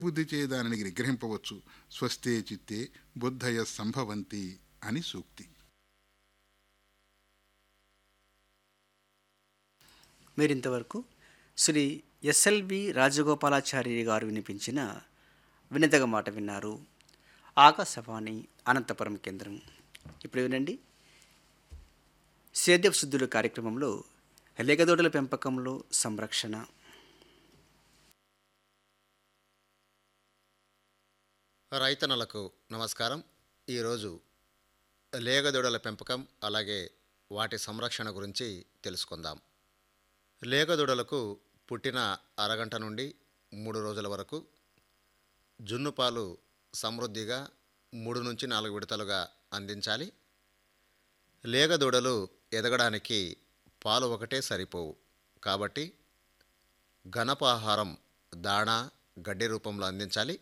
బుద్ధి చే దానిని నిగ్రహింపవచ్చు స్వస్తే చిత్తే బుద్ధయ సంభవంతి అని సూక్తి మీరింతవరకు శ్రీ ఎస్ఎల్వి రాజగోపాలాచార్య గారు వినిపించిన వినదగ మాట విన్నారు ఆకాశవాణి అనంతపురం కేంద్రం ఇప్పుడు వినండి సేద్యపు శుద్ధుల కార్యక్రమంలో లేగదోడల పెంపకంలో సంరక్షణ రైతన్నలకు నమస్కారం ఈరోజు లేగదూడల పెంపకం అలాగే వాటి సంరక్షణ గురించి తెలుసుకుందాం లేగదూడలకు పుట్టిన అరగంట నుండి మూడు రోజుల వరకు జున్ను పాలు సమృద్ధిగా మూడు నుంచి నాలుగు విడతలుగా అందించాలి లేగదూడలు ఎదగడానికి పాలు ఒకటే సరిపోవు కాబట్టి ఘనపాహారం దాణా గడ్డి రూపంలో అందించాలి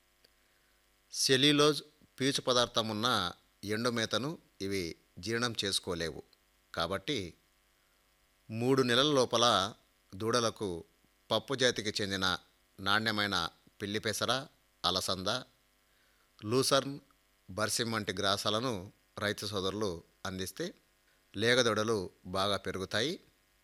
సెల్యులోజ్ పీచు పదార్థం ఉన్న ఎండు మేతను ఇవి జీర్ణం చేసుకోలేవు కాబట్టి మూడు నెలల లోపల దూడలకు పప్పు జాతికి చెందిన నాణ్యమైన పిల్లి పెసర అలసంద లూసర్న్ బర్సిమ్ వంటి గ్రాసాలను రైతు సోదరులు అందిస్తే లేగదొడలు బాగా పెరుగుతాయి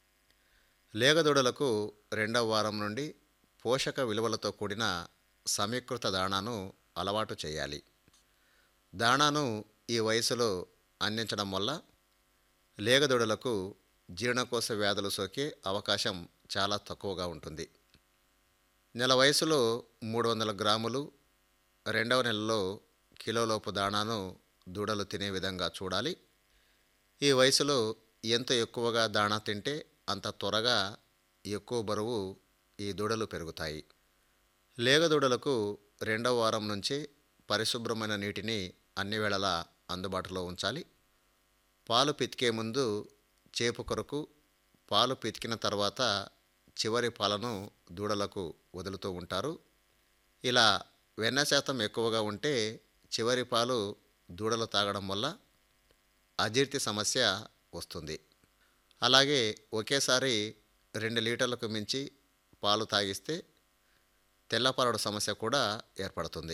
లేగదొడలకు రెండవ వారం నుండి పోషక విలువలతో కూడిన సమీకృత దాణాను అలవాటు చేయాలి దాణాను ఈ వయసులో అందించడం వల్ల లేగదొడలకు జీర్ణకోశ వ్యాధులు సోకే అవకాశం చాలా తక్కువగా ఉంటుంది నెల వయసులో మూడు వందల గ్రాములు రెండవ నెలలో కిలోలోపు దాణాను దూడలు తినే విధంగా చూడాలి ఈ వయసులో ఎంత ఎక్కువగా దాణా తింటే అంత త్వరగా ఎక్కువ బరువు ఈ దూడలు పెరుగుతాయి లేగదూడలకు రెండవ వారం నుంచి పరిశుభ్రమైన నీటిని అన్ని వేళలా అందుబాటులో ఉంచాలి పాలు పితికే ముందు చేపు కొరకు పాలు పితికిన తర్వాత చివరి పాలను దూడలకు వదులుతూ ఉంటారు ఇలా వెన్న శాతం ఎక్కువగా ఉంటే చివరి పాలు దూడలు తాగడం వల్ల అజీర్తి సమస్య వస్తుంది అలాగే ఒకేసారి రెండు లీటర్లకు మించి పాలు తాగిస్తే తెల్లపారడు సమస్య కూడా ఏర్పడుతుంది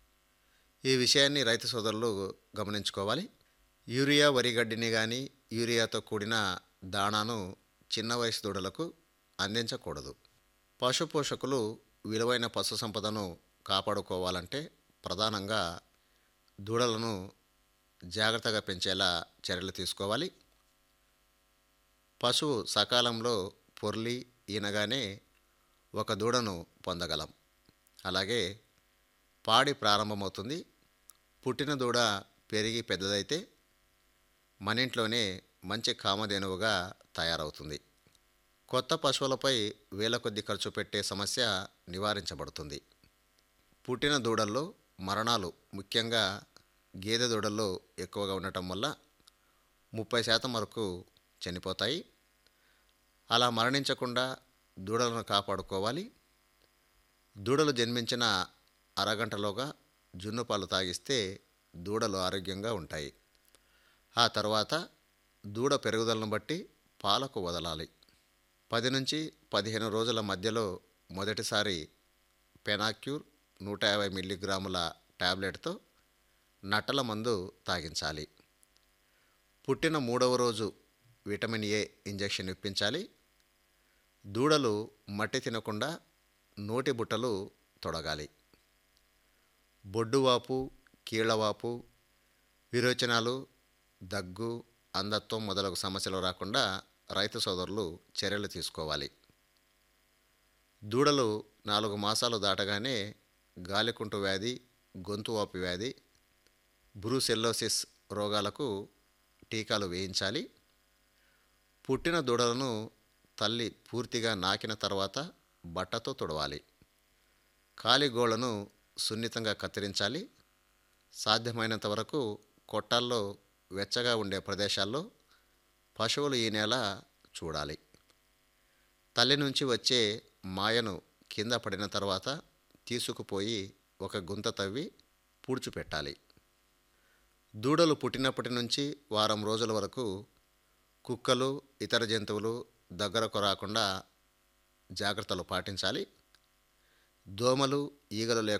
ఈ విషయాన్ని రైతు సోదరులు గమనించుకోవాలి యూరియా వరిగడ్డిని కానీ యూరియాతో కూడిన దాణాను చిన్న వయసు దూడలకు అందించకూడదు పశు పోషకులు విలువైన పశు సంపదను కాపాడుకోవాలంటే ప్రధానంగా దూడలను జాగ్రత్తగా పెంచేలా చర్యలు తీసుకోవాలి పశువు సకాలంలో పొర్లి ఈనగానే ఒక దూడను పొందగలం అలాగే పాడి ప్రారంభమవుతుంది పుట్టిన దూడ పెరిగి పెద్దదైతే మన ఇంట్లోనే మంచి కామధేనువుగా తయారవుతుంది కొత్త పశువులపై వేల కొద్ది ఖర్చు పెట్టే సమస్య నివారించబడుతుంది పుట్టిన దూడల్లో మరణాలు ముఖ్యంగా గేదె దూడల్లో ఎక్కువగా ఉండటం వల్ల ముప్పై శాతం వరకు చనిపోతాయి అలా మరణించకుండా దూడలను కాపాడుకోవాలి దూడలు జన్మించిన అరగంటలోగా జున్ను పాలు తాగిస్తే దూడలు ఆరోగ్యంగా ఉంటాయి ఆ తర్వాత దూడ పెరుగుదలను బట్టి పాలకు వదలాలి పది నుంచి పదిహేను రోజుల మధ్యలో మొదటిసారి పెనాక్యూర్ నూట యాభై మిల్లీగ్రాముల టాబ్లెట్తో నట్టల మందు తాగించాలి పుట్టిన మూడవ రోజు విటమిన్ ఏ ఇంజెక్షన్ ఇప్పించాలి దూడలు మట్టి తినకుండా నోటి బుట్టలు తొడగాలి బొడ్డువాపు కీళ్లవాపు విరోచనాలు దగ్గు అంధత్వం మొదలగు సమస్యలు రాకుండా రైతు సోదరులు చర్యలు తీసుకోవాలి దూడలు నాలుగు మాసాలు దాటగానే గాలికుంటు వ్యాధి గొంతువాపు వ్యాధి బ్రూసెల్లోసిస్ రోగాలకు టీకాలు వేయించాలి పుట్టిన దూడలను తల్లి పూర్తిగా నాకిన తర్వాత బట్టతో తుడవాలి కాలిగోళ్లను సున్నితంగా కత్తిరించాలి సాధ్యమైనంత వరకు కొట్టాల్లో వెచ్చగా ఉండే ప్రదేశాల్లో పశువులు ఈ నెల చూడాలి తల్లి నుంచి వచ్చే మాయను కింద పడిన తర్వాత తీసుకుపోయి ఒక గుంత తవ్వి పూడ్చిపెట్టాలి దూడలు పుట్టినప్పటి నుంచి వారం రోజుల వరకు కుక్కలు ఇతర జంతువులు దగ్గరకు రాకుండా జాగ్రత్తలు పాటించాలి దోమలు ఈగలు లేకుండా